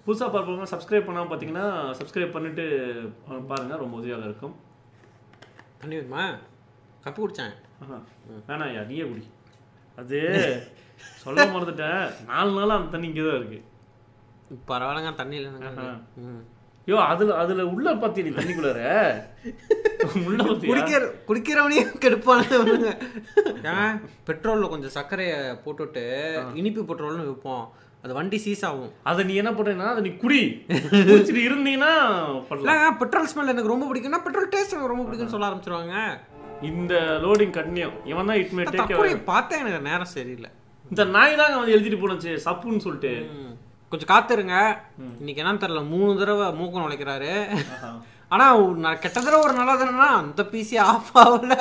புதுசாக பார்ப்பவங்க சப்ஸ்கிரைப் பண்ணாமல் பார்த்தீங்கன்னா சப்ஸ்கிரைப் பண்ணிட்டு அஹ், பாருங்க ரொம்ப உதவியாக இருக்கும் தண்ணி வேணுமா கப்பு குடிச்சேன் ஆஹா. வேணாம் ஐயா நீயே குடி அது சொல்ல மறந்துட்டேன் நாலு நாளா அந்த தண்ணி இங்கே தான் இருக்கு பரவாயில்லங்க தண்ணி இல்லைங்க ஆஹா. ம் ஐயோ அதுல அதுல உள்ள பாத்தி நீ தண்ணிக்குள்ளார உள்ள பாத்தியா குடிக்கிற குடிக்கிறவனே கெடுப்பானுங்க ஏன் பெட்ரோலில் கொஞ்சம் சர்க்கரையை போட்டுவிட்டு இனிப்பு பெட்ரோல்னு விற்போம் அது வண்டி சீஸ் ஆகும் அதை நீ என்ன பண்றேன்னா அதை நீ குடி குடிச்சிட்டு இருந்தீங்கன்னா பண்ணலாம் இல்லைங்க பெட்ரோல் ஸ்மெல் எனக்கு ரொம்ப பிடிக்கும்னா பெட்ரோல் டேஸ்ட் எனக்கு ரொம்ப பிடிக்கும்னு சொல்ல ஆரம்பிச்சிருவாங்க இந்த லோடிங் கண்ணியம் இவன் தான் இட் மே டேக் தற்கொலை பார்த்தா எனக்கு நேரம் சரியில்லை இந்த நாய் தாங்க வந்து எழுதிட்டு போனச்சு சப்புன்னு சொல்லிட்டு ம். கொஞ்சம் காத்துருங்க இன்னைக்கு என்னன்னு தெரியல மூணு தடவை மூக்கம் நுழைக்கிறாரு ஆஹா. ஆனா ஒரு ந- கெட்ட தடவை ஒரு நல்ல தடவைனா அந்த பிசி ஆஃப் ஆகல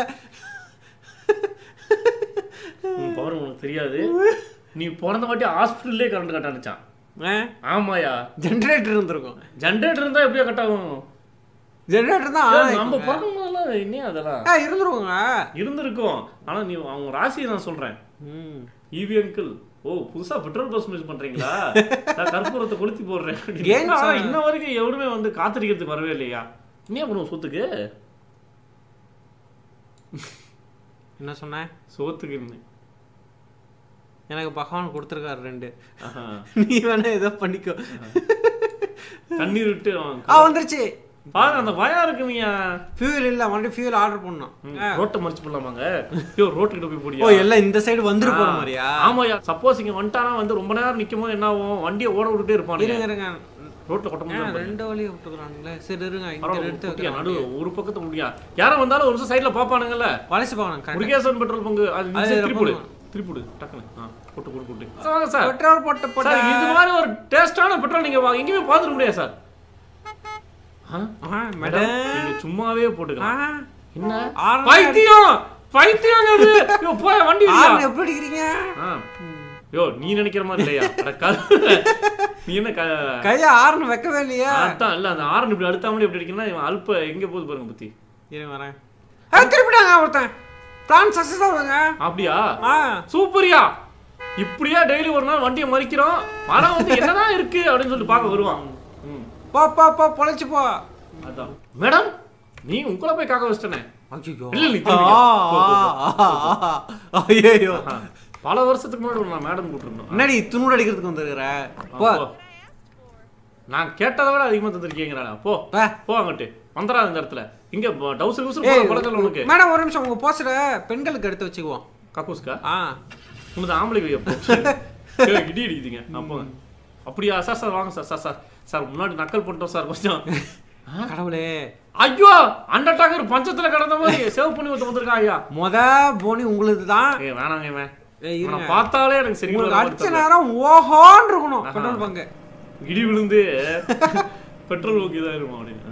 உன் பவர் உனக்கு தெரியாது நீ பிறந்த வாட்டி ஹாஸ்பிட்டல்லே கரண்ட் கட்ட அடிச்சான் ஆமாயா ஜென்ரேட்டர் இருந்திருக்கும் ஜென்ரேட்டர் இருந்தா எப்படியா கட் ஆகும் ஜென்ரேட்டர் தான் ஏய், ஆன் நம்ம ஆயிக்குங்க. பிறக்கும் போதெல்லாம் என்ன அதெல்லாம் ஆ, இருந்திருக்குங்க இருந்திருக்கும் ஆனா நீ அவங்க ராசியை நான் சொல்றேன் ம். ஈவி அங்கிள் ஓ புதுசா பெட்ரோல் பஸ் யூஸ் பண்றீங்களா நான் கற்பூரத்தை கொளுத்தி போடுறேன் ஏன் ஆனா, சார்? இன்ன வரைக்கும் எவருமே வந்து காத்திரிக்கிறதுக்கு வரவே இல்லையா என்ன பண்ணுவோம் சொத்துக்கு என்ன சொன்னேன் சோத்துக்கு இருந்தேன் எனக்கு பகவான் கொடுத்துருக்காரு ரெண்டு ஆஹா. நீ வேணா ஏதோ பண்ணிக்கோ கண்ணீர் விட்டு அவன் ஆ வந்துருச்சு பாருங்க அந்த பயம் இருக்கு நீங்க ஃபியூல் இல்ல மறுபடியும் ஃபியூல் ஆர்டர் பண்ணோம் ரோட்டை மறிச்சு போடலாமாங்க ஐயோ ரோட்டு கிட்ட போய் ஓ போடியா எல்லாம் இந்த சைடு வந்துட்டு போற மாதிரியா ஆமாயா சப்போஸ் இங்க வந்துட்டானா வந்து ரொம்ப நேரம் நிக்கும் போது என்ன ஆகும் வண்டியை ஓட விட்டுட்டே இருப்பானுங்க இருங்க இருங்க ரோட்ல கொட்ட ஏன் முடியாது ரெண்டு வழியை விட்டுக்கிறானுங்களே சரி இருங்க இங்க பரவாயில்ல, எடுத்து குட்டியா, வைக்கிறேன் நடு ஒரு பக்கத்து முடியா யாரும் வந்தாலும் ஒரு நிமிஷம் சைடுல பாப்பானுங்கல்ல வளைச்சு பார்க்கணும் கரெக்ட் முருகேசன் பெட்ரோல் பங்கு அது அது நிமிஷம் ரொம்ப திருப்பிடு திருப்பிடு டக்குனு ஆ போட்டு போட்டு போட்டு சார், வாங்க சார் பெட்ரோல் போட்டு சார் போட்டு இது மாதிரி ஒரு டேஸ்டான பெட்ரோல் நீங்க வா- எங்கேயுமே பார்த்துட முடியாது சார் ஆ? ஆ மேடம் மேடம் நீங்க சும்மாவே ஆ போட்டுக்கலாம் என்ன ஆறு பைத்தியம் பைத்தியம் அது யோ போய் வண்டி இல்லையா? ஆறு எப்படி அடிக்கிறீங்க ஆ. யோ நீ நினைக்கிற மாதிரி இல்லையா அட கரு. நீ என்ன க- கையை ஆறுன்னு வைக்கவே இல்லையா அதான் இல்ல அந்த ஆரன் இப்படி அடுத்தாமலே இப்படி அடிக்கணும்னா இவன் அல்ப எங்க போகுது பாருங்க பத்தி இருங்க வரேன் ஆ திருப்பிட்டாங்க ஒருத்தன் பிளான் சக்ஸஸ் ஆகுங்க அப்படியா ஆ சூப்பரியா இப்படியா டெய்லி ஒரு நாள் வண்டியை மறிக்கிறோம் மரம் வந்து என்னதான் இருக்கு அப்படின்னு சொல்லிட்டு பார்க்க வருவான் ம், போ போ போ பொழைச்சு போ அதான் மேடம் நீ உங்களை போய் காக்க வச்சிட்டனே ஐயோ இல்ல, நீ திரும்பிக்க. போ, போ, ஐயோ ஆஹா. பல வருஷத்துக்கு முன்னாடி நான் மேடம் கூப்பிட்டுருந்தோம் முன்னாடி துணூறு அடிக்கிறதுக்கு வந்துருக்கிற போ போ. நான் கேட்டதை விட அதிகமா தந்திருக்கீங்கடா போ போ. போ அங்கிட்டு வந்துடாத இந்த இடத்துல இங்க டவுசர் கூசர் ஏய், பழக்கம் உனக்கு மேடம் ஒரு நிமிஷம் உங்க போஸ்டரை பெண்களுக்கு எடுத்து வச்சுக்குவோம் கக்கூஸ்கா ஆ உனது ஆம்பளை வை அப்போ ஏய், இடி இடிக்குதுங்க அப்போ அப்படியா சார் சார் வாங்க சார் சார் சார் சார் முன்னாடி நக்கல் பண்ணிட்டோம் சார் கொஞ்சம் கடவுளே ஐயோ அண்டர்டாக்கர் பஞ்சத்துல கடந்த மாதிரி சேவ் பண்ணி ஒருத்த வந்திருக்கான் ஐயா மொத போனி உங்களுக்கு தான் ஏய் வேணாங்க இவன் ஏய், இருங்க. இவனை பார்த்தாலே எனக்கு சரி உங்களுக்கு அடிச்ச நேரம் ஓஹோன்னு இருக்கணும் ஆஹா. பெட்ரோல் பங்கு இடி விழுந்து பெட்ரோல் ஊக்கி தான் இருக்கும் அப்படின்னு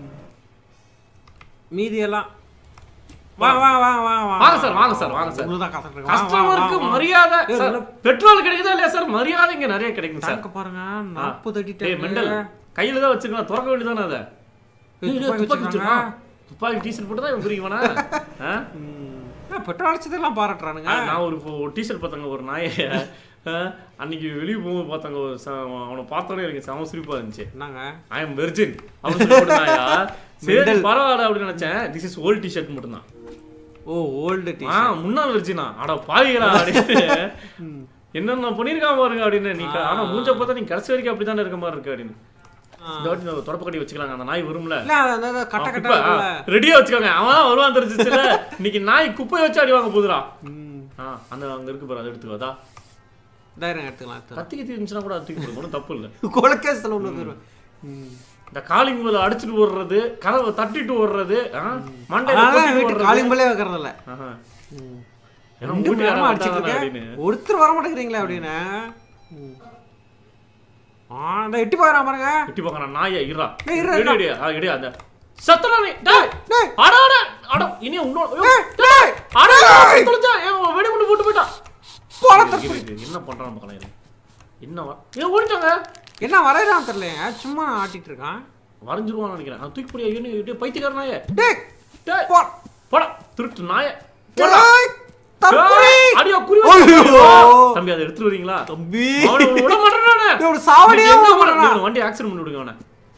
மீதி எல்லாம் வாங்க வாங்க வாங்க வாங்க வாங்க சார் வாங்க சார் வாங்க சார் உங்களுக்கு தான் காத்துட்டு இருக்கேன். வாங்க, வாங்க, கஸ்டமருக்கு வாங்க, வாங்க. மரியாதை ஏய், சார் நல்ல- பெட்ரோல் கிடைக்குதா இல்லையா சார் மரியாதை இங்க நிறைய கிடைக்கும் சார் டேங்க பாருங்க நாற்பது அடி ஏய் மெண்டல் கையில தான் வச்சிருக்கலாம் திறக்க வேண்டியதானே அதை ஏய், ஏய், துப்பாக்கி துப்பாக்கி வச்சிருக்காங்க. வச்சிருக்கான் துப்பாக்கி டீசல் போட்டு தான் இவன் குறிக்குவானா ஆ? பெட்ரோல் அடிச்சதெல்லாம் பாராட்டுறானுங்க ஆ, நான் ஒரு டீஷர்ட் பார்த்தாங்க ஒரு நாயை ஆ, அன்னைக்கு வெளியே போகும்போது பார்த்தாங்க ஒரு ச- அவனை பார்த்தோன்னே எனக்கு செம சிரிப்பா இருந்துச்சு என்னங்க ஐ எம் வெர்ஜின் அப்படின்னு சொல்லி போட்டுருந்தாயா சரி Mendel. பரவாயில்ல அப்படின்னு நினைச்சேன் திஸ் இஸ் ஓல்ட் டிஷர்ட் மட்டும்தான் ஓ ஓல்டு டீ ஆ முன்னாள் வெர்ஜினா அட பாவிகளா அப்படின்னு என்னென்ன பண்ணிருக்கான் பாருங்க அப்படின்னு நீ க- ஆனா மூஞ்ச பார்த்தா நீ கடைசி வரைக்கும் அப்படித்தானே இருக்க மாதிரி இருக்கு அப்படின்னு இந்த வாட்டி நம்ம தொடப்பு கட்டி வச்சுக்கலாங்க அந்த நாய் வரும்ல இல்ல அந்த அந்த கட்ட கட்ட இருக்குல்ல. ரெடியா வச்சுக்கோங்க அவன் தான் வருவான் தெரிஞ்சிச்சுல இன்னைக்கு நாய் குப்பையை வச்சு அடி வாங்க போதுடா ம். ஆ அந்த அங்க இருக்கு பாரு அதை எடுத்துக்கோதா தைரியம் எடுத்துக்கலாம் எடுத்துக்கலாம் கத்தி கத்தி இருந்துச்சுன்னா கூட அது தூக்கி போடு ஒன்றும் தப்பு இல்லை கொலக்கேசல் உள்ள போயிருவேன் இந்த காலிங் மேல அடிச்சுட்டு ஓடுறது கதவை தட்டிட்டு ஓடுறது ஆ, மண்டையில அதனால கொட்டிட்டு வீட்டு ஓடுறது. காலிம்பலே வைக்கிறது இல்ல ஆஹா. ஏன்னா ரெண்டு மணி வீட்டுல நேரமா யாராவது அடிச்சிட்டு வந்தாதானே இருக்கேன் அப்படின்னு ஒருத்தர் வர மாட்டேங்கிறீங்களே அப்படின்னு ம். ஆ இந்த எட்டி பாக்குறான் பாருங்க எட்டி பார்க்கறான் நாயை இருடா டேய், இருடா, இடி, இடி, ஆ, இடி, அந்த சத்தனா நீ டேய் டேய். அட அட அட இனி இன்னொரு ஐயோ, டேய், டேய், அட டேய். தொலைச்சா ஏன் வெடிகுண்டு போட்டு போயிட்டான் கோலத்தை இரு, இரு, இரு, என்ன பண்றான் பார்க்கலாம் இரு. என்ன வா ஏன் ஓடிட்டாங்க என்ன வரையறான் தெரியல சும்மா ஆட்டிட்டு இருக்கான் வரைஞ்சிருவான்னு நினைக்கிறேன் நான் தூக்கி போடியா என்ன இப்படியே பைத்தியக்கார நாயே டேய் டேய் போ போடா திருட்டு நாயே போடா டேய் தற்கொலை டேய், அடியோ குறி ஐயோ. தம்பி அதை எடுத்துட்டு வரீங்களா தம்பி அவனை விட மாட்டேன் நானு. டேய், ஒரு சாவடியா இன்னைக்கு எங்க விட போறான்? மாட்டேறான். இவனை வண்டி ஆக்சிடென்ட் பண்ணி விடுங்க அவனை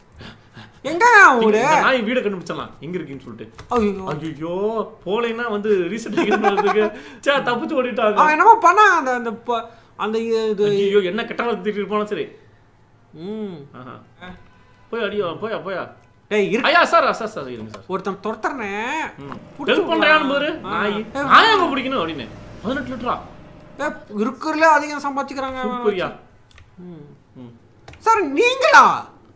எங்க ஊரு இந்த நாய் வீடை கண்டுபிடிச்சிடலாம் எங்க இருக்குன்னு சொல்லிட்டு ஐயோ ஐயோ போலைன்னா வந்து ரீசெண்ட் ஆகிட்டு சே தப்பிச்சு ஓடிட்டாங்க அவன் என்னமோ பண்ணா அந்த அந்த ப- அந்த இது ஐயோ என்ன கெட்ட வார்த்தை திட்டிட்டு போனா சரி ம் ஆஹா. போய் அடியோ போயா போயா டேய் இரு ஐயா சார் சார் சார் இருங்க சார் ஒருத்தன் துரத்துறனே ஹெல்ப் பண்றான்னு பாரு நாய் நாய் அங்க பிடிக்கணும் அப்படின்னு பதினெட்டு லிட்டரா இருக்கிறதுல அதிகம் சம்பாதிக்கிறாங்க சூப்பரியா ம். ம். சார் நீங்களா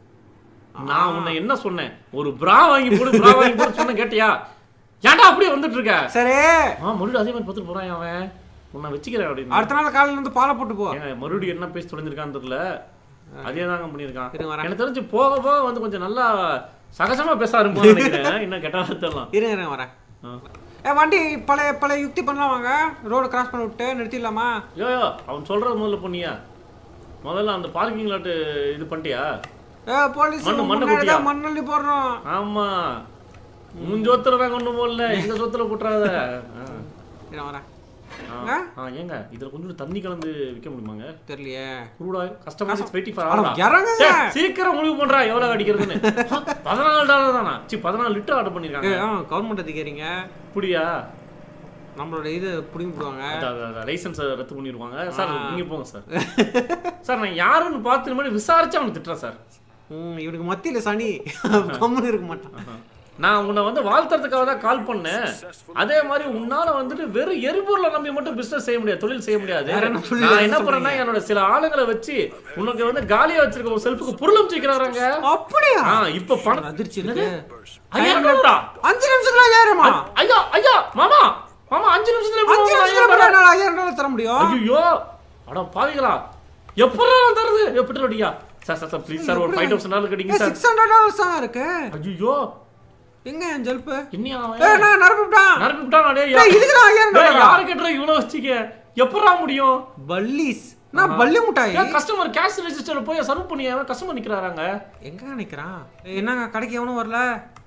நான் உன்னை என்ன சொன்னேன் ஒரு பிரா வாங்கி போடு பிரா வாங்கி போடு சொன்ன கேட்டியா ஏன்டா அப்படியே வந்துட்டு இருக்க சரி ஆ மறுபடியும் அதே மாதிரி பார்த்துட்டு போறான் அவன் உன்னை வச்சுக்கிறேன் அப்படின்னு அடுத்த நாள் காலையில இருந்து பாலை போட்டு போ ஏங்க மறுபடியும் என்ன பேசி தொலைஞ்சிருக்கான்னு தெரியல அதே தாங்க பண்ணியிருக்கான் இரு வரேன். எனக்கு தெரிஞ்சு போக போக வந்து கொஞ்சம் நல்லா சகஜமா பேச ஆரம்பிப்பான்னு நினைக்கிறேன் என்ன கெட்ட வார்த்தைலாம் இருங்க இருங்க வரேன் ஆ. ஏ வண்டி பழைய பழைய யுக்தி பண்ணலாம் வாங்க ரோடு கிராஸ் பண்ணி விட்டு நிறுத்திடலாமா யோ யோ அவன் சொல்றது முதல்ல பொண்ணியா முதல்ல அந்த பார்க்கிங் லாட்டு இது பண்ணிட்டியா ஏ போலீஸ் மண்ணு, மண்ணு முன்னாடி கொட்டியா? தான் மண்ணள்ளி போடுறோம் ஆமா உன் சொத்துல நான் கொண்டு போடல எங்க சொத்துல போட்டுறாத ஆ. இருங்க வரேன் ஆ. ஆ ஏங்க இதுல கொஞ்சம் தண்ணி கலந்து விற்க முடியுமாங்க தெரியலையே குரூடா கஸ்டமர் வெயிட்டிங் ஃபார் அட, ஆர்டர் இறங்குங்க சீக்கிரம் முடிவு பண்றா எவ்வளவு அடிக்கிறதுன்னு பதினாலு டாலர் தானா சி பதினாலு லிட்டர் ஆர்டர் ஏ, பண்ணிருக்காங்க ஆ கவர்மெண்ட் அதிகாரிங்க அப்படியா நம்மளோட இது பிடிங்கி போடுவாங்க லைசன்ஸ் ரத்து பண்ணிடுவாங்க சார் நீங்க போங்க சார் சார் நான் யாருன்னு பார்த்து இந்த மாதிரி விசாரிச்சு அவனை திட்டுறேன் சார் ம் இவனுக்கு மத்தியில சனி கம்முன்னு இருக்க மாட்டான் நான் உன்னை வந்து வாழ்த்துறதுக்காக தான் கால் பண்ணேன் அதே மாதிரி உன்னால வந்துட்டு வெறும் எரிபொருளை நம்பி மட்டும் பிசினஸ் செய்ய முடியாது தொழில் செய்ய முடியாது வேற என்ன தொழில் நான் என்ன சொல்றீங்க? பண்ணேன்னா என்னோட சில ஆளுங்களை வச்சு உனக்கு வந்து காலியா வச்சிருக்க ஒரு செல்ஃபுக்கு பொருளும் வச்சுக்கிறாங்க அப்படியா ஆ இப்ப பணம் அதிர்ச்சி இருக்கு ஐயாயிரம் டாலரா? அஞ்சு நிமிஷத்துல ஐயாயிரமா ஐயா ஐயா மாமா மாமா அஞ்சு நிமிஷத்துல எப்படி அஞ்சு மாமா நிமிஷத்துல ஐயாயிரம் எப்படி என்னால ஐயாயிரம் டாலர் தர முடியும் ஐயோ அட பாவிகளா எப்படா நான் தருது எப்படி அடியா sir sir sir please sir ஒரு ஃபைவ் தௌசண்ட் டாலர் கிடைங்க சார் சிக்ஸ் ஹண்ட்ரட் டாலர்ஸ் தான் இருக்கு ஐயோ எங்க என் ஜெல்ப்பு என்னையா ஏ அவன் நான் நிரப்பிட்டான் நரம்பி விட்டான் டேய் டேய், இதுக்கு நான் ஐயாயிரம் டேய், டாலரா யாரை கேட்டுற இவனை வச்சுக்க எப்படா முடியும் பல்லிஸ் நான் பல்லி முட்டாய் கஸ்டமர் கேஷ் ரெஜிஸ்டர்ல போய் சர்வ் பண்ணி கஸ்டமர் நிக்கிறாங்க எங்க நிக்கிறான் ஏய், என்னங்க கடைக்கு எவனும் வரல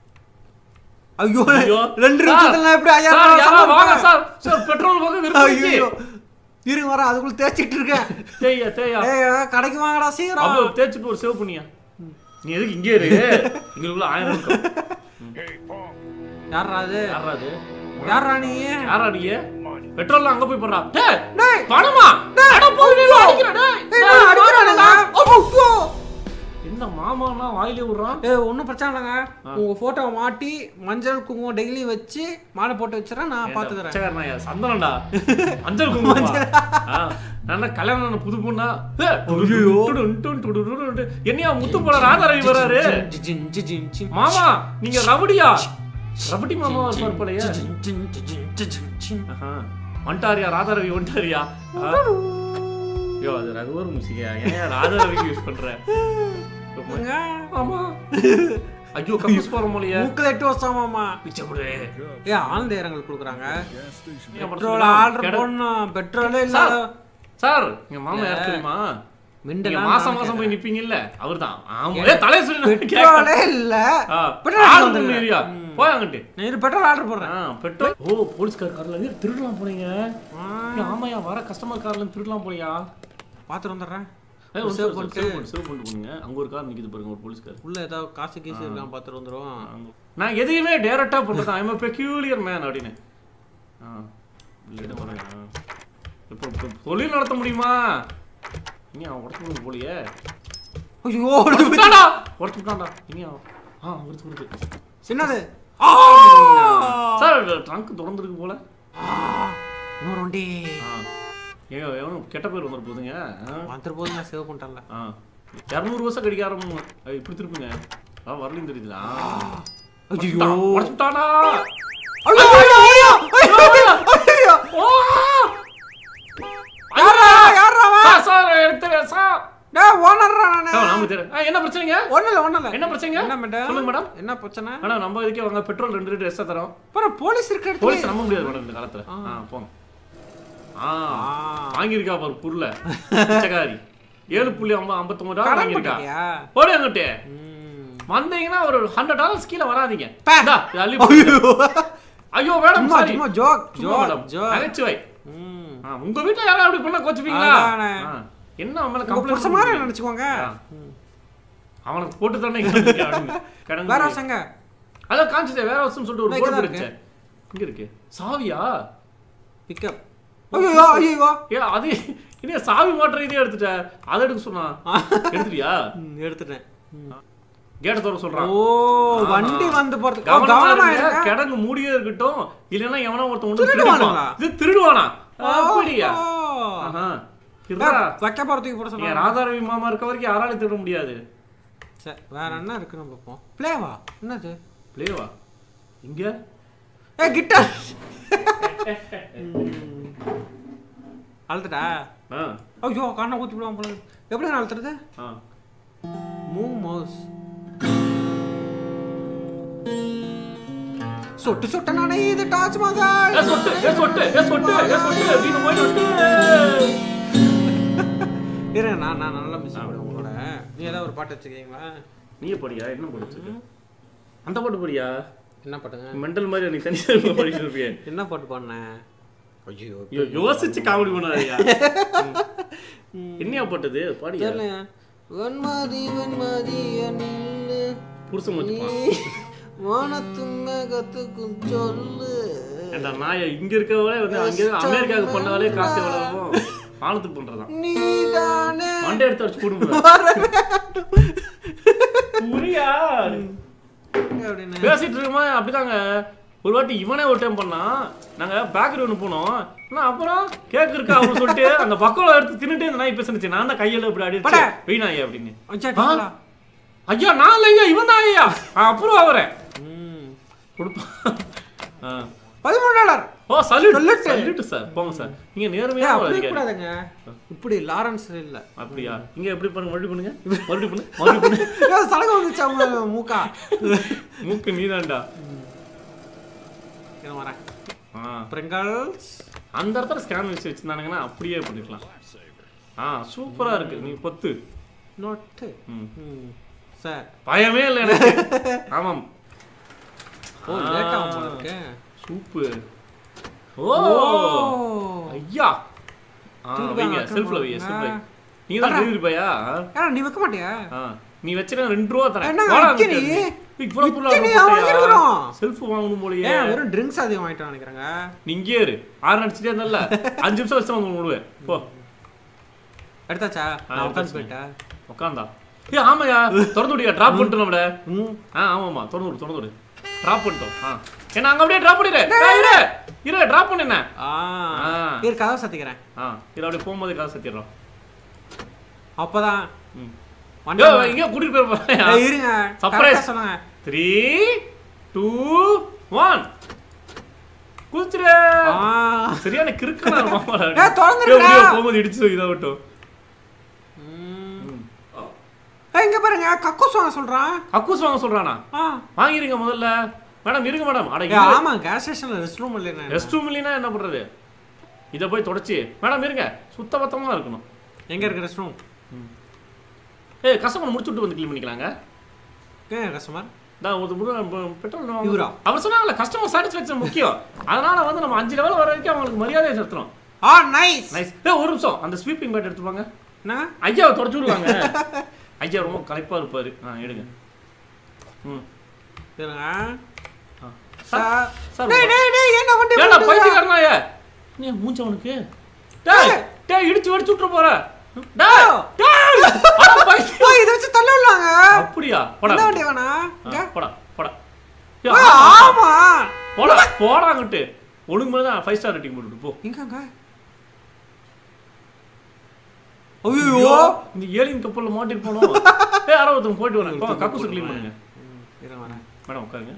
ஐயோ ஐயோ. ரெண்டு சார், நிமிஷத்துல நான் எப்படி ஐயாயிரம் சார், டாலர் யாரோ வாங்க சம்பாதிப்பேன்? சார் சார் பெட்ரோல் போக விருப்பம் ஐயோ இருங்க வர அதுக்குள்ள தேய்ச்சிட்டு இருக்கேன் தேய்யா தேய்யா ஏய் கடைக்கு வாங்கடா சீக்கிரம் அப்போ தேய்ச்சிட்டு ஒரு சேவ் பண்ணியா நீ எதுக்கு இங்கே இரு எங்களுக்குள்ள ஆயிரம் இருக்கும் யாரா அது யாரா அது யாரா நீ யாரா நீ பெட்ரோல் அங்க போய் போடுறா டேய் டேய் பணமா அட போய் நீ அடிக்கிற டேய் ஏய், நான் அடிக்கிறானுங்க. அப்போ, அப்போ. என்ன மாமானா வாயிலே விடுறான் ஏய் ஒன்றும் பிரச்சனை இல்லைங்க உங்க போட்டோவை மாட்டி மஞ்சள் குங்குமம் டெய்லி வச்சு மாலை போட்டு வச்சுறேன் நான் பாத்துக்கிறேன் பிச்சைக்காரனா, என் சந்தனம்டா அஞ்சல் குங்குமமா ஆ, நான் என்ன கல்யாணம் ஆன புது பொண்ணா ஏ, ஐயையோ. டுடுன் டுன் டுடுன் டுடுன். என்னையா முத்து போல ராதாரவி வராரு ஜிஜின், ஜிஜின், ஜிஜின். மாமா நீங்க ரபடியா ரபடி மாமா இருப்பார் போலயே ஜிஜின், ஜிஜின், ஜிஜின், ஜிஜின், ஜிஜின். ஆஹா. வந்துட்டாரியா ராதாரவி வந்துட்டாரியா ஆ. ஐயோ அது ரகுவர் முசிகா ஏன் ராதாரவிக்கு யூஸ் பண்ற ஏங்க, ஆமா ஐயோ கக்கூஸ் போற போலயே மூக்குல எட்டு வருஷமாமா பிச்சை கொடு ஏ ஆழ்ந்த இரங்கல் கொடுக்குறாங்க ஏன் பெட்ரோல் படுத்துக்கலாம்? ஆர்டர் கெட- பண்ணோம் பெட்ரோலே இல்ல சார் சார் எங்க மாமா யார் தெரியுமா நீங்க மிண்டலாம் மாசம் மாசம் போய் நிப்பீங்கல்ல அவர்தான் ஆமா ஏ தலைய சொல்லி பெட்ரோலே இல்ல பெட்ரோல் ஆர்டர் வந்துருங்க. பண்ணியா போய் அங்கிட்டு நான் இரு பெட்ரோல் ஆர்டர் போடுறேன் ஆ, பெட்ரோல் ஓ போலீஸ்கார் கார்ல இருந்து திருடலாம் போனீங்க ஆ, ஏய், ஆமாயா வர கஸ்டமர் கார்ல இருந்து திருடலாம் போலியா பாத்துட்டு வந்துடுறேன் ஏய், ஒரு சேவ் சேவ் பண்ணிட்டு. பண்ணிட்டு சேவ் பண்ணிட்டு போனீங்க அங்க ஒரு கார் நிக்குது பாருங்க ஒரு போலீஸ்கார் உள்ள ஏதாவது காசு கீசு இருக்கான்னு பாத்துட்டு வந்துரும் அங்க- நான் எதையுமே டைரக்டா பண்றேன் ஐம் பெக்யூலியர் மேன் அப்படின்னு ஆ இல்லைடா பாருங்க ஆ. இப்போ இப்போ தொழில் நடத்த முடியுமா இனி அவன் உடச்சு போலியே ஐயோ உடச்சுட்டான்டா உடச்சுட்டான்டா இனி அவன் ஆ வருது வருது என்னது சார் ட்ரங்க் திறந்துருக்கு போல இன்னொரு வண்டி ஆ ஏங்க எவனும் கெட்ட பேர் வந்துரு போதுங்க ஆ வந்துட்டு போது நான் சேவ் பண்ணிட்டேன்ல ஆ இரநூறு வருஷம் கடிக்க ஆரம்பம் இப்படி திருப்புங்க ஆ வரலையும் தெரியுதுல ஐயோ உடச்சுட்டானா ஐயோ ஐயோ ஐயோ ஐயோ ஐயோ ஓ யாரா யாரா அவன்? சார் சார் எனக்கு தெரியாது சார் டேய் ஓனர்ரா நானு சார் நாம தெரியும் ஆ, என்ன பிரச்சனைங்க ஒண்ணும் இல்ல ஒண்ணும் இல்ல என்ன பிரச்சனைங்க என்ன மேடம் சொல்லுங்க மேடம் என்ன பிரச்சனை மேடம் நம்ம இதுக்கே வாங்க பெட்ரோல் ரெண்டு லிட்டர் எக்ஸ்ட்ரா தரோம் அப்புறம் போலீஸ் இருக்க இடத்துல போலீஸ் நம்ப முடியாது மேடம் இந்த காலத்துல ஆ போங்க ஆ வாங்கியிருக்கா பாரு புருல பிச்சைக்காரி ஏழு புள்ளி ஐம்பது ஐம்பத்தொம்பது டாலர் கடன் வாங்கியிருக்கா பண்ணிட்டியா போடு அங்கிட்டு ம். வந்தீங்கன்னா ஒரு ஹண்ட்ரட் டாலர்ஸ் கீழே வராதீங்க பே. இந்தா, இது அள்ளி போடு. ஐயோ மேடம் சும்மா சாரி சும்மா ஜோக் சும்மா ஜோக் மேடம் ஜோக் நகைச்சுவை ம் ஆ, உங்க வீட்டுல யாராவது அப்படி பண்ணா கோச்சுப்பீங்களா அதானே. ஆ, என்ன அவன் மேல உங்க புருஷ மாதிரி கம்ப்ளைண்ட் நினைச்சுக்கோங்க ஆ. ம். அவனுக்கு போட்டு தானே இங்க வந்திருக்கேன் அப்படின்னு. கிடங்கு வேற ஹவுஸ் எங்க அதான் காமிச்சிட்டேன் வேற ஹவுஸ்னு சொல்லிட்டு ஒரு இங்க போர்டு தான் இருந்துச்சு இங்க இருக்கு சாவியா பிக்கப் ஐயோ ஐயோ ஏ அது இன்னும் சாவி மாட்டுற இதே எடுத்துட்ட அதை எடுக்க சொன்னா எடுத்துட்டியா எடுத்துட்டேன் கேட்ட தோற சொல்றான் ஓ வண்டி வந்து போறது ஓ, கவனமா கவனமா இருங்க, இருங்க. கிடங்கு மூடியே இருக்கட்டும் இல்லைன்னா எவனோ ஒருத்தன் ஒண்ணு திருடுவானுங்களா? திருடுவான் இது திருடுவானா அப்படியா ஓ. ஆஹா ஏ, இருடா. வைக்க போறதுக்கு போட என் சொல்லுங்க ராதாரவி மாமா இருக்க வரைக்கும் யாராலையும் திருட முடியாது சரி வேற என்ன இருக்குன்னு பார்ப்போம் பிளேவா என்னது பிளேவா இங்க ஏ கிட்டார் அழுத்துட்டா ஆ ஐயோ கண்ணை ஊத்தி விடுவான் போல இருக்கு. எப்படி நான் அழுத்துறது ஆ மூவ் மவுஸ் சொட்டு சொட்டு நானே இது தாஜ்மஹால் ஏ சொட்டு ஏ சொட்டு ஏ சொட்டு ஏ சொட்டு அப்படின்னு போய் சொட்டு இரு நான் நான் நல்லா மிஸ் பண்ணுவேன் உங்களோட நீ ஏதாவது ஒரு பாட்டு வச்சுக்கிறீங்களா நீயே படியா என்ன படிச்சிருக்க அந்த பாட்டு படியா என்ன பாட்டுங்க மெண்டல் மாதிரி நீ தனியாக படிச்சுட்டு இருப்பியே என்ன பாட்டு பாடினேன் ஐயோ ஐயோ, யோசிச்சு காமெடி பண்ணாதயா என்னையா பாட்டது பாடியா தெரியலையா வன்மதி வன்மதி அணில்லு புருஷன் வச்சுப்பான் வானத்துங்க கத்துக்கும் சொல்லு ஏண்டா நாய இங்க இருக்கவளே வந்து அங்க அமெரிக்காவுக்கு பண்ணாலே காசு எவ்வளவு வானத்துக்கு பண்றதான் நீதானே மண்டை எடுத்து அடிச்சு கொடுங்க புரியா அப்படின்னு பேசிட்டு இருக்குமா அப்படிதாங்க ஒரு வாட்டி இவனே ஒரு டைம் பண்ணான் நாங்க பேக்கரி ஒன்று போனோம் ஆனா அப்புறம் கேக் இருக்கா அப்படின்னு சொல்லிட்டு அந்த பக்கோல எடுத்து தின்னுட்டு இந்த நாய் பேசுனுச்சு நான் தான் கையில இப்படி அடிச்சு பட. வீணாயா அப்படின்னு அச்சா டீங்களா ஐயா நான் இல்லையா இவன் தான் ஐயா அப்புறம் அவரேன் ம் கொடுப்பான் ஆ. பதிமூணு டாலர் ஓ சல்யூட் Salute. சல்யூட் சார் போங்க சார் நீங்க ஏன் நேர்மையா அப்படி அதிகாரி கூடாதுங்க இப்படி லாரன்ஸ் இல்ல அப்படியா இங்க எப்படி பண்ணுங்க மறுபடியும் பண்ணுங்க மறுபடியும் பண்ணு மறுபடியும் பண்ணு ஏன் சலகம் வந்துச்சு அவங்க மூக்கா மூக்கு நீதான்டா இங்க வரேன் ஆ பிரிங்கல்ஸ் அந்த இடத்துல ஸ்கேன் வச்சு வச்சிருந்தானுங்கன்னா அப்படியே பண்ணிக்கலாம் ஆ சூப்பரா இருக்கு நீ பொத்து நோட்டு ம். ம் சார் பயமே இல்லை எனக்கு ஆமாம் ஓ லேட் ஆகும் போல இருக்கு சூப்பு ஓ ஐயா ஆ தூக்கு வைங்க வாங்க, செல்ஃப்ல வைங்க வாங்க. செல்ஃப்ல நீங்க தான் டெலிவரி பையா ஏன்னா நீ வைக்க மாட்டியா ஆ நீ வச்சிருக்க ரெண்டு ரூபா தரேன் என்ன வாடா விக்கினி? அங்கிட்டு. இவ்வளவு பொருள் விக்கினி, order அவன் போட்டியா? வாங்கிருக்கிறான். செல்ஃப் வாங்கணும் போலயே ஏன் வெறும் ட்ரிங்க்ஸ் அதிகம் வாங்கிட்டு நினைக்கிறாங்க நீ இங்கே இரு ஆறு அடிச்சுட்டே இருந்தல்ல அஞ்சு நிமிஷம் வச்சு வந்து விடுவேன் போ எடுத்தாச்சா நான் உட்காந்து எடுத்தாச்சு. போயிட்டேன் உட்காந்தா ஏ ஆமாயா திறந்து விடியா டிராப் பண்ணிட்டோம் நம்மள ம் ஆ ஆமாம்மா திறந்து விடு திறந்து விடு டிராப் பண்ணிட்டோம் ஆ என்ன அங்க அப்படியே டிராப் பண்ணிடு ஏய், இரு இரு டிராப் பண்ணு என்ன ஆ ஆ. இரு கதவை சத்திக்கிறேன் ஆ இது அப்படியே போகும்போது கதை சத்திடுறோம் அப்பதான் ம் வண்டி யோ இங்கே கூட்டிட்டு போயிருப்பா ஏய், இருங்க Surprise. Surprise சொல்லுங்க த்ரீ டூ ஒன் குதிச்சிரு ஆ சரியான கிறுக்கனா மாமாடா ஏய், திறந்துருடா. ஏய், உள்ளே போகும்போது இடிச்சு இதாகட்டும் ம். ஏய், இங்க பாருங்க கக்கூஸ் வாங்க சொல்றான் அக்கூஸ் வாங்க சொல்றானா ஆ வாங்கிருங்க முதல்ல மேடம் இருங்க மேடம் அட ஏய், ஆமா கேஸ் ஸ்டேஷன்ல ரெஸ்ட் ரூம் இல்லைன்னா ரெஸ்ட் ரூம் இல்லைன்னா என்ன பண்றது இதை போய் தொடச்சி மேடம் இருங்க சுத்த பத்தமா இருக்கணும் எங்க இருக்கு ரெஸ்ட் ரூம் ஏய் கஸ்டமர் முடிச்சு விட்டு வந்து க்ளீன் பண்ணிக்கலாங்க ஏன் கஸ்டமர் நான் ஒரு முறை பெட்ரோல் இவரா? அவர் சொன்னாங்கல்ல கஸ்டமர் சாட்டிஸ்ஃபேக்ஷன் முக்கியம் அதனால வந்து நம்ம அஞ்சு லெவல் வர வரைக்கும் அவங்களுக்கு மரியாதையை செலுத்தணும் ஆ நைஸ் நைஸ் ஏ ஒரு நிமிஷம் அந்த ஸ்வீப்பிங் பேட் எடுத்துப்பாங்க என்னங்க ஐயாவை தொடச்சு விடுவாங்க ஐயா ரொம்ப களைப்பா இருப்பாரு ஆ எடுங்க ம் இருங்க ஆ. சார் சார் டேய் டேய் டேய் என்ன வண்டி ஏடா போட்டுருக்க? பைத்தியக்காரனாய நீ மூஞ்சவனுக்கு டேய் டேய் இடிச்சு வெடிச்சு விட்டுற போற டேய் டேய் அட பைத்தியம் ஏய், இதை வச்சு தள்ள விடலாங்க அப்படியா போடா இந்த வண்டி வேணா இங்க ஆ, போடா போடா ஏய், ஆமா போடா போடா அங்கிட்டு ஒழுங்கு மேல தான் ஃபைவ் ஸ்டார் ரேட்டிங் போட்டுட்டு போ எங்கங்க ஐயோ இந்த ஏலியன் கப்பல்ல மாட்டிட்டு போனோம் ஏய் யாரோ ஒருத்தங்க போயிட்டு வரேன் போங்க கக்கூஸ் க்ளீன் பண்ணுங்க இருங்க வரேன் மேடம் உட்காருங்க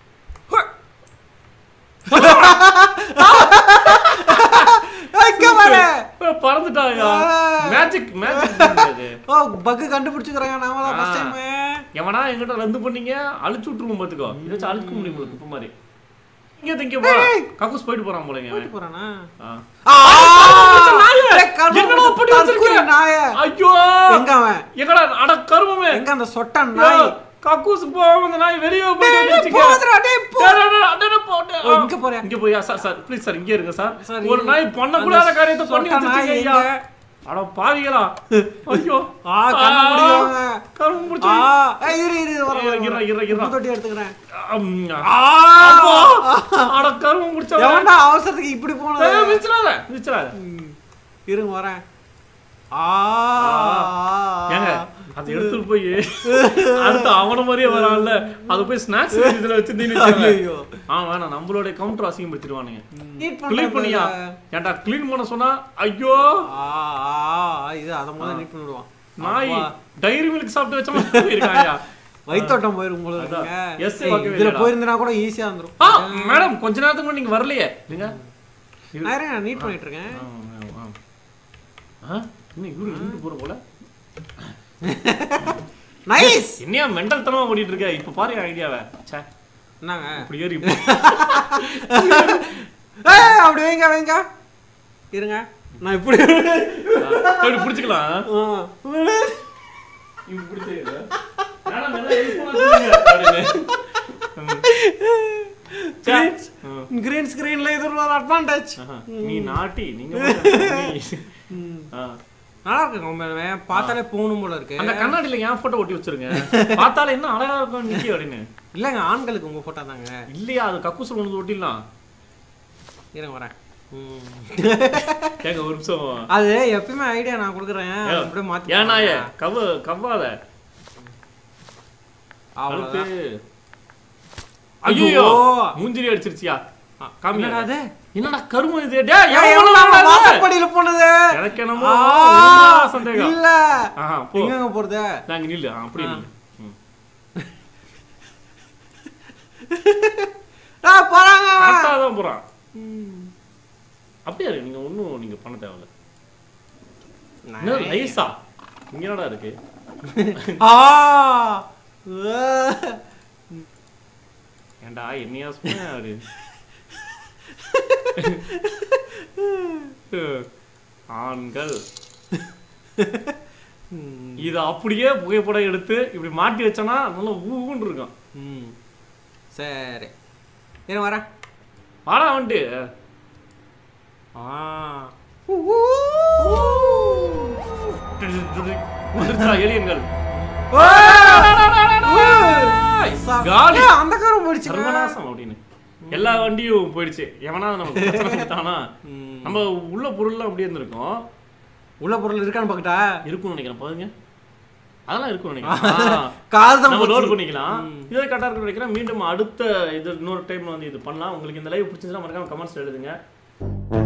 ஏய், இங்க பாரு ஏய், பறந்துட்டாயா ஆ. மேஜிக் மேஜிக் ஓ பக் கண்டுபிடிச்சுக்கறாங்க நாம தான் ஃபர்ஸ்ட் ஆ. டைம் எவனா எங்கிட்ட ரந்து பண்ணீங்க அழிச்சு விட்டுருவோம் பாத்துக்கோ இதை வச்சு அழிக்க முடியும் உங்களுக்கு குப்பை மாதிரி இங்க திங்க போ ஏய். கக்கூஸ் போயிட்டு போறான் போலங்க அவன். போயிட்டு போறானா ஆ. ஆ நாயே! ஏய், கருமம் என்னடா அப்படி தற்குறி வச்சிருக்க? நாயே. ஐயோ எங்க அவன் எங்கடா அட கருமமே எங்க அந்த சொட்டன் நாய் ஏய், கக்கூஸுக்கு போகாம இந்த நாய் வெளியே போயிட்டு டேய், வச்சுக்க. போகாதடா, டேய், போ. டேய், டேய், டேய், டேய், டேய், போட்டு. ஓ, இங்க போறியா? இங்க போயா சார் சார் ப்ளீஸ் சார் இங்க இருங்க சார் சார், ஒரு நாய் பண்ணக்கூடாத காரியத்தை பண்ணி சொட்ட நாய் வச்சிருக்கீங்க ஐயா எங்க? அட பாவிகளா ஐயோ ஆ கண்ண முடியும் கரும்பு பிடிச்சி ஆ ஏய், இரு இரு இரு, வரேன், இரு, வரேன், இரு, வரேன். இரு, இரு. உப்பு தொட்டி எடுத்துக்கிறேன் அம், ஆ அட கரும்பு பிடிச்சவன் எவன்டா அவசரத்துக்கு இப்படி போனது ஏய், மிதிச்சிடாத மிதிச்சிடாத ம். இருங்க வரேன் ஆ ஏங்க அதை எடுத்துட்டு போய் அடுத்து அவன மாதிரியே வரான்ல அது போய் ஸ்நாக்ஸ் இதுல வச்சிருந்தீங்கன்னு ஐயோ ஆ வேணாம் நம்மளோட கவுண்டர் அசிங்கப்படுத்திடுவானுங்க நீட் கிளீன் பண்ணியா ஏன்டா கிளீன் பண்ண சொன்னா ஐயோ ஆ ஆ, இது அத முதல்ல நீட் பண்ணிடுவான் நாய் டைரி மில்க் சாப்பிட்டு வச்ச மாதிரி இருக்காயா வயித்தோட்டம் போயிரும் போல அதான். இருக்குங்க Yes, ஏய், பார்க்கவே இதுல இல்லைடா. போயிருந்தா கூட ஈஸியா வந்துரும் ஆ மேடம் கொஞ்ச நேரத்துக்கு முன்னாடி நீங்க வரலையே நீங்க நான் இருங்க, நான் நீட் பண்ணிட்டு இருக்கேன் ஆ, ஆ, ஆ. ஆ, இன்னும் இவரு இருந்து போற போல நைஸ் என்னையா மெண்டல் தனமா ஓடிட்டு இருக்க இப்ப பாரு என் ஐடியாவை ச்சே என்னங்க இப்படி ஏறி இப்படி. ஏய் அப்படி வைங்க வைங்க இருங்க நான் இப்படி அப்படி பிடிச்சிக்கலாம் ஆ. இப்படி பிடிச்சே இல்ல. மேடம், எல்லாம் help பண்ண சொல்லுங்க, அப்படின்னு. ம். ச்சே. ம். கிரீன் ஸ்கிரீன்ல இது ஒரு அட்வான்டேஜ் ஆஹா. நீ நாட்டி நீங்க மட்டும் நீ. ஆ. நல்லா இருக்குங்க உண்மையாலுமே பார்த்தாலே போகணும் போல இருக்கு அந்த கண்ணாடியில என் போட்டோ ஒட்டி வச்சிருங்க பார்த்தாலே என்ன அழகா இருக்கும் நிக்கி அப்படின்னு இல்லைங்க ஆண்களுக்கு உங்க போட்டோ தாங்க இல்லையா அது கக்கூசல் ஒன்று ஒட்டிடலாம் இருங்க வரேன் ம். ஏங்க ஒரு நிமிஷம் அது எப்பயுமே ஐடியா நான் கொடுக்குறேன் அதை அப்படியே மாத்தி ஏனாயே கவ கவ்வாத அவ்வளவுதான் அடுத்து ஐயோ. ஐயோ மூஞ்சிரி அடிச்சிருச்சியா காமியா என்னடா அது என்னடா கரும இது டேய் ஏய், எவன் எவ்வளவு பண்ணா இது? வாசப்படியில போனது எனக்கு என்னமோ ஆ, இருந்தா சந்தேகம் இல்ல ஆஹா போ எங்கங்க போறது நாங்க நில்லு ஆ, அப்படியே நில்லு ம். ஆ போறாங்க அவன். கரெக்டா தான் போறான் ம். அப்படியே இருக்கு நீங்க ஒண்ணும் நீங்க பண்ண தேவையில்ல என்ன நைஸா இங்க என்னடா இருக்கு ஆ ஏன்டா என்னையா சொன்ன அவரு ஆண்கள் ம். இத அப்படியே புகைப்படம் எடுத்து இப்படி மாட்டி வச்சோன்னா நல்லா ஊன்னு இருக்கும் ம். சரி இருங்க வரேன் வாடா வந்துட்டு ஆ வந்துருச்சுடா எலியன்கள் காலி ஏய், அந்த காரம் போயிடுச்சு சர்வநாசம் அப்படின்னு எல்லா வண்டியும் போயிடுச்சு எவனாவது நமக்கு பிரச்சனை கொடுத்தானா நம்ம உள்ள பொருள்லாம் அப்படியே இருந்திருக்கும் உள்ள பொருள் இருக்கான்னு பாக்கட்டா இருக்கும்னு நினைக்கிறேன் பாருங்க அதெல்லாம் இருக்கும்னு நினைக்கிறேன் ஆ. கால் தான் நம்ம லோட் போச்சு. பண்ணிக்கலாம் இதே கரெக்டாக இருக்கும்னு நினைக்கிறேன் மீண்டும் அடுத்த இது இன்னொரு டைம் வந்து இது பண்ணலாம் உங்களுக்கு இந்த லைவ் பிடிச்சிருந்தா மறக்காம கமெண்ட்ஸ் எழுதுங்க